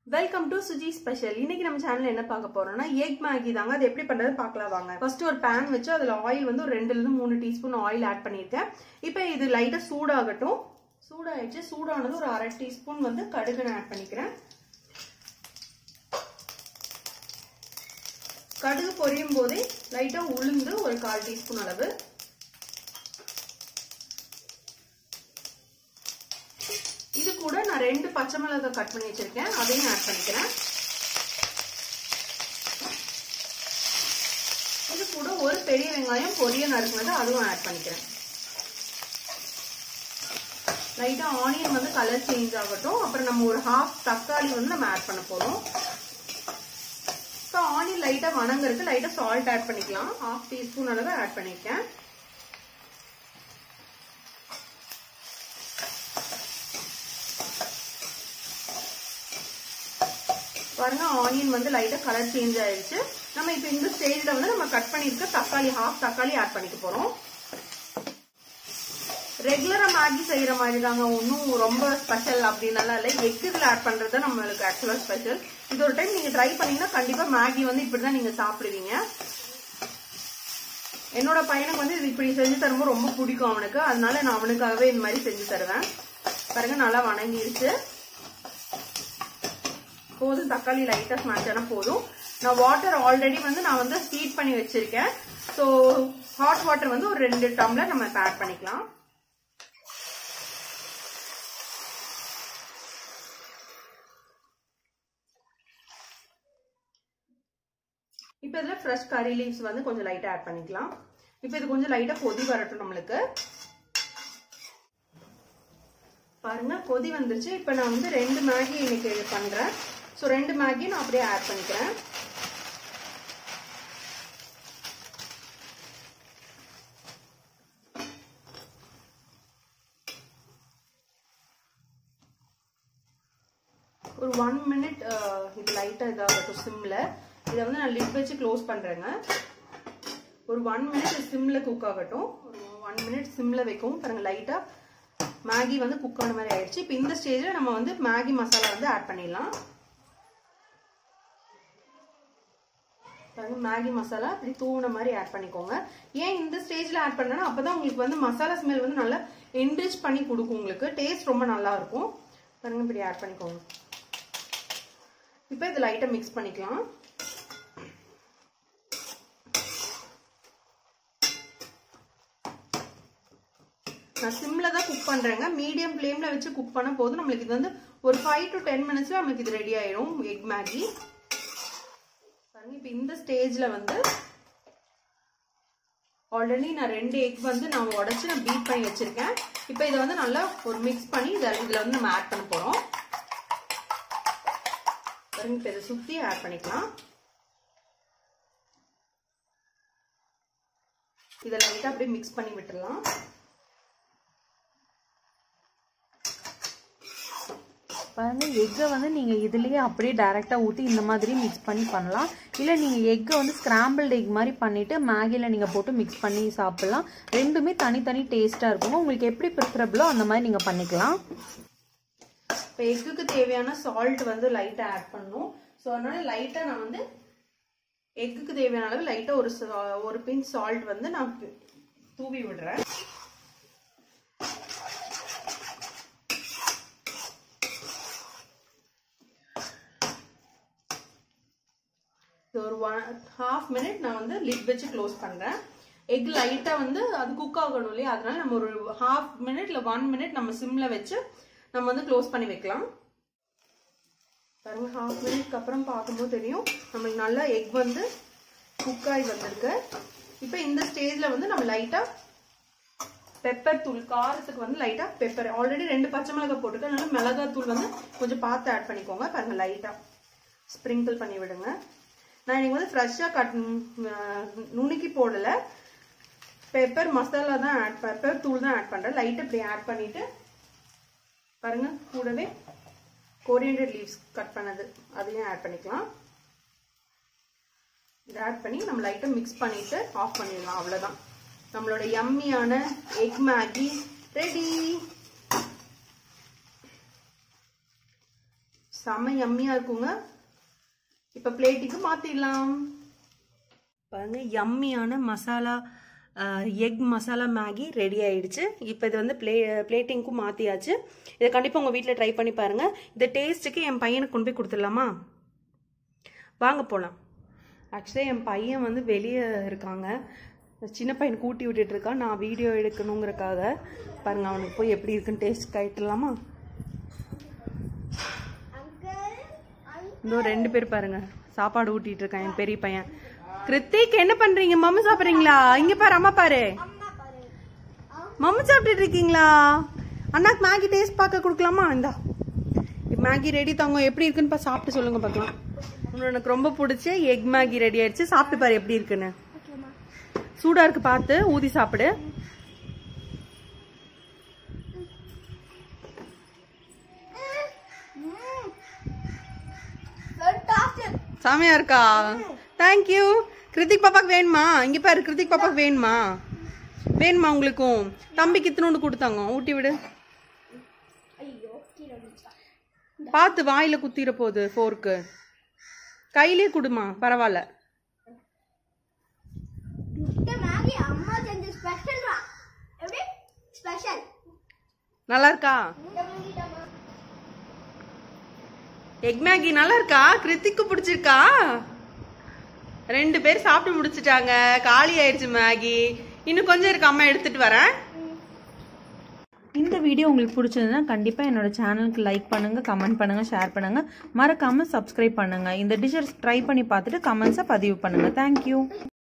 welcome to Suji special இன்னைக்கு நம்ம சேனல்ல என்ன பார்க்க போறோம்னா எக் மேகி தாங்க அது எப்படி பண்றது பார்க்கலாம் வாங்க ஃபர்ஸ்ட் ஒரு பேன் வச்சு அதுல ஆயில் வந்து ஒரு ரெண்டுல இருந்து மூணு டீஸ்பூன் ஆயில் ஆட் பண்ணியிருக்கேன் இப்போ இது லைட்டா சூடாகட்டும் சூடாயிடுச்சு சூடானது ஒரு அரை டீஸ்பூன் வந்து கடுகு நான் ஆட் பண்ணிக்கிறேன் கடுகு பொரியும் போதே லைட்டா உளுந்து ஒரு கால் டீஸ்பூன் அளவு இது கூட நான் ரெண்டு பச்சை மிளகாய் கட் பண்ணி வச்சிருக்கேன் அதையும் ஆட் பண்ணிக்கிறேன் இது கூட ஒரு பெரிய வெங்காயம் பொரிய நறுக்குனது அதுவும் ஆட் பண்ணிக்கிறேன் லைட்டா ஆனியன் வந்து கலர் சேஞ்ச் ஆகட்டும் அப்புறம் நம்ம ஒரு ஹாஃப் தக்காளி வந்து நம்ம ஆட் பண்ண போறோம் ஸோ ஆனியன் லைட்டா வணங்குறதுக்கு லைட்டா சால்ட் ஆட் பண்ணிக்கலாம் ஹாஃப் டீஸ்பூன் அளவு ஆட் பண்ணிருக்கேன் பாருங்க ஆனியன் வந்து லைட்டா கலர் சேஞ்ச் ஆயிடுச்சு நம்ம இப்போ இந்த ஸ்டேஜ்ல வந்து நம்ம கட் பண்ணிருக்க தக்காளி ஹாஃப் தக்காளி ஆட் பண்ணிக்க போறோம் ரெகுலரா மேகி செய்யற மாதிரி தாங்க ஒன்றும் ரொம்ப ஸ்பெஷல் அப்படின்னாலாம் இல்லை எக் இதில் ஆட் பண்றது நம்மளுக்கு ஆக்சுவலா ஸ்பெஷல் இது ஒரு டைம் நீங்க ட்ரை பண்ணீங்கன்னா கண்டிப்பா மேகி வந்து இப்படிதான் நீங்க சாப்பிடுவீங்க என்னோட பையனுக்கு வந்து இது இப்படி செஞ்சு தரும்போது ரொம்ப பிடிக்கும் அவனுக்கு அதனால நான் அவனுக்காகவே இந்த மாதிரி செஞ்சு தருவேன் பாருங்க நல்லா வணங்கிருச்சு போதும் தக்காளி லைட்டாக ஸ்மாஷ் ஆனால் போதும் நான் வாட்டர் ஆல்ரெடி வந்து நான் வந்து ஹீட் பண்ணி வச்சிருக்கேன் ஸோ ஹாட் வாட்டர் வந்து ஒரு ரெண்டு டம்ளர் நம்ம ஆட் பண்ணிக்கலாம் இப்போ இதில் ஃப்ரெஷ் கறி லீவ்ஸ் வந்து கொஞ்சம் லைட்டாக ஆட் பண்ணிக்கலாம் இப்போ இது கொஞ்சம் லைட்டாக கொதி வரட்டும் நம்மளுக்கு பாருங்க கொதி வந்துருச்சு இப்போ நான் வந்து ரெண்டு மேகி இன்னைக்கு பண்றேன் ஸோ ரெண்டு மேகி நான் அப்படியே ஆட் பண்ணிக்கிறேன் ஒரு ஒன் மினிட் இது லைட்டாக இதாகட்டும் சிம்மில் இதை வந்து நான் லிட் வச்சு க்ளோஸ் பண்ணுறேங்க ஒரு ஒன் மினிட் சிம்மில் குக் ஆகட்டும் ஒரு ஒன் மினிட் சிம்மில் வைக்கவும் பாருங்க லைட்டாக மேகி வந்து குக் ஆன மாதிரி ஆயிடுச்சு இப்போ இந்த ஸ்டேஜில் நம்ம வந்து மேகி மசாலா வந்து ஆட் பண்ணிடலாம் பாருங்க மேகி மசாலா இப்படி தூவுன மாதிரி ஆட் பண்ணிக்கோங்க ஏன் இந்த ஸ்டேஜில் ஆட் பண்ணனா அப்பதான் உங்களுக்கு வந்து மசாலா ஸ்மெல் வந்து நல்லா என்ரிச் பண்ணி கொடுக்கும் உங்களுக்கு டேஸ்ட் ரொம்ப நல்லா இருக்கும் பாருங்க இப்படி ஆட் பண்ணிக்கோங்க இப்போ இது லைட்டாக மிக்ஸ் பண்ணிக்கலாம் நான் சிம்ல தான் குக் பண்றேங்க மீடியம் ஃப்ளேம்ல வச்சு குக் பண்ண போதும் நம்மளுக்கு இது வந்து ஒரு ஃபைவ் டு டென் மினிட்ஸ்ல நம்மளுக்கு இது ரெடி ஆயிடும் எக் மேகி பாருங்க இப்போ இந்த ஸ்டேஜ்ல வந்து ஆல்ரெடி நான் ரெண்டு எக் வந்து நான் உடச்சு நான் பீட் பண்ணி வச்சிருக்கேன் இப்போ இதை வந்து நல்லா ஒரு மிக்ஸ் பண்ணி இதை இதுல வந்து நம்ம ஆட் பண்ண போறோம் பாருங்க இப்போ இதை சுத்தி ஆட் பண்ணிக்கலாம் இதை லைட்டா அப்படியே மிக்ஸ் பண்ணி விட்டுடலாம் பாருங்க எக்கை வந்து நீங்கள் இதுலேயே அப்படியே டைரெக்டாக ஊற்றி இந்த மாதிரி மிக்ஸ் பண்ணி பண்ணலாம் இல்லை நீங்கள் எக்கை வந்து ஸ்க்ராம்பிள்டு எக் மாதிரி பண்ணிவிட்டு மேகியில் நீங்கள் போட்டு மிக்ஸ் பண்ணி சாப்பிட்லாம் ரெண்டுமே தனித்தனி டேஸ்ட்டாக இருக்குங்க உங்களுக்கு எப்படி ப்ரிஃபரபிளோ அந்த மாதிரி நீங்கள் பண்ணிக்கலாம் இப்போ எக்குக்கு தேவையான சால்ட் வந்து லைட்டாக ஆட் பண்ணணும் ஸோ அதனால லைட்டாக நான் வந்து எக்குக்கு தேவையான அளவு லைட்டாக ஒரு ஒரு பின் சால்ட் வந்து நான் தூவி விடுறேன் ஒரு ஒன் ஹாஃப் மினிட் நான் வந்து லிட் வச்சு க்ளோஸ் பண்ணுறேன் எக் லைட்டாக வந்து அது குக் ஆகணும் இல்லையா அதனால நம்ம ஒரு ஹாஃப் மினிட் இல்லை ஒன் மினிட் நம்ம சிம்மில் வச்சு நம்ம வந்து க்ளோஸ் பண்ணி வைக்கலாம் பாருங்க ஹாஃப் மினிட்க்கு அப்புறம் பார்க்கும்போது தெரியும் நம்மளுக்கு நல்லா எக் வந்து குக் ஆகி வந்திருக்கு இப்போ இந்த ஸ்டேஜில் வந்து நம்ம லைட்டாக பெப்பர் தூள் காரத்துக்கு வந்து லைட்டாக பெப்பர் ஆல்ரெடி ரெண்டு பச்சை மிளகாய் போட்டுருக்கேன் அதனால மிளகாய் தூள் வந்து கொஞ்சம் பார்த்து ஆட் பண்ணிக்கோங்க பாருங்க லைட்டாக ஸ்ப்ரிங்கிள் பண்ணி விடுங்க நான் இன்னைக்கு வந்து ஃப்ரெஷ்ஷாக கட் நுணுக்கி போடலை பெப்பர் மசாலா தான் ஆட் பெப்பர் தூள் தான் ஆட் பண்ணுறேன் லைட்டாக இப்படி ஆட் பண்ணிவிட்டு பாருங்க கூடவே கோரியண்டர் லீவ்ஸ் கட் பண்ணது அதையும் ஆட் பண்ணிக்கலாம் இதை ஆட் பண்ணி நம்ம லைட்டாக மிக்ஸ் பண்ணிவிட்டு ஆஃப் பண்ணிடலாம் அவ்வளோதான் நம்மளோட யம்மியான எக் மேகி ரெடி செம்ம யம்மியா இருக்குங்க இப்ப பிளேட்டுக்கு மாத்திடலாம் பாருங்க யம்மியான masala egg masala Maggi ready ஆயிடுச்சு இப்போ இது வந்து பிளே பிளேட்டிங்க்கும் மாற்றியாச்சு இதை கண்டிப்பாக உங்கள் வீட்டில் ட்ரை பண்ணி பாருங்கள் இந்த டேஸ்ட்டுக்கு என் பையனுக்கு கொண்டு போய் கொடுத்துடலாமா வாங்க போகலாம் ஆக்சுவலாக என் பையன் வந்து வெளியே இருக்காங்க சின்ன பையனுக்கு ஊட்டி விட்டுட்டு இருக்கான் நான் வீடியோ எடுக்கணுங்கிறக்காக பாருங்க அவனுக்கு போய் எப்படி இருக்குன்னு டேஸ்ட் காயிட்டலாமா இதோ ரெண்டு பேர் பாருங்க சாப்பாடு ஊட்டிட்டு இருக்கான் என் பெரிய பையன் கிருத்திக் என்ன பண்றீங்க மம்மு சாப்பிடுறீங்களா இங்க பாரு அம்மா பாரு மம்மு சாப்பிட்டுட்டு இருக்கீங்களா அண்ணாக்கு மேகி டேஸ்ட் பார்க்க கொடுக்கலாமா இந்தா மேகி ரெடி தாங்க எப்படி இருக்குன்னு பா சாப்பிட்டு சொல்லுங்க பார்க்கலாம் உனக்கு ரொம்ப பிடிச்ச எக் மேகி ரெடி ஆயிடுச்சு சாப்பிட்டு பாரு எப்படி இருக்குன்னு சூடா இருக்கு பார்த்து ஊதி சாப்பிடு செமையா இருக்கா தேங்க்யூ கிருத்திக் பாப்பாக்கு வேணுமா இங்க பாரு கிருத்திக் பாப்பாக்கு வேணுமா வேணுமா உங்களுக்கும் தம்பிக்கு இத்தினோண்டு கொடுத்தாங்க ஊட்டி விடு பார்த்து வாயில குத்திர போகுது ஃபோர்க்கு கையிலே குடுமா பரவாயில்ல மேகி அம்மா செஞ்ச ஸ்பெஷல் தான் எப்படி ஸ்பெஷல் நல்லா இருக்கா எக் மேகி நல்லா இருக்கா கிருத்திக்கு பிடிச்சிருக்கா ரெண்டு பேர் சாப்பிட்டு முடிச்சிட்டாங்க காலி ஆயிடுச்சு மேகி இன்னும் கொஞ்சம் இருக்கு அம்மா எடுத்துட்டு வரேன் இந்த வீடியோ உங்களுக்கு பிடிச்சதுன்னா கண்டிப்பாக என்னோட சேனலுக்கு லைக் பண்ணுங்கள் கமெண்ட் பண்ணுங்கள் ஷேர் பண்ணுங்கள் மறக்காமல் சப்ஸ்கிரைப் பண்ணுங்கள் இந்த டிஷ்ஷை ட்ரை பண்ணி பார்த்துட்டு கமெண்ட்ஸை பதிவு பண்ணுங்கள் தேங்க்யூ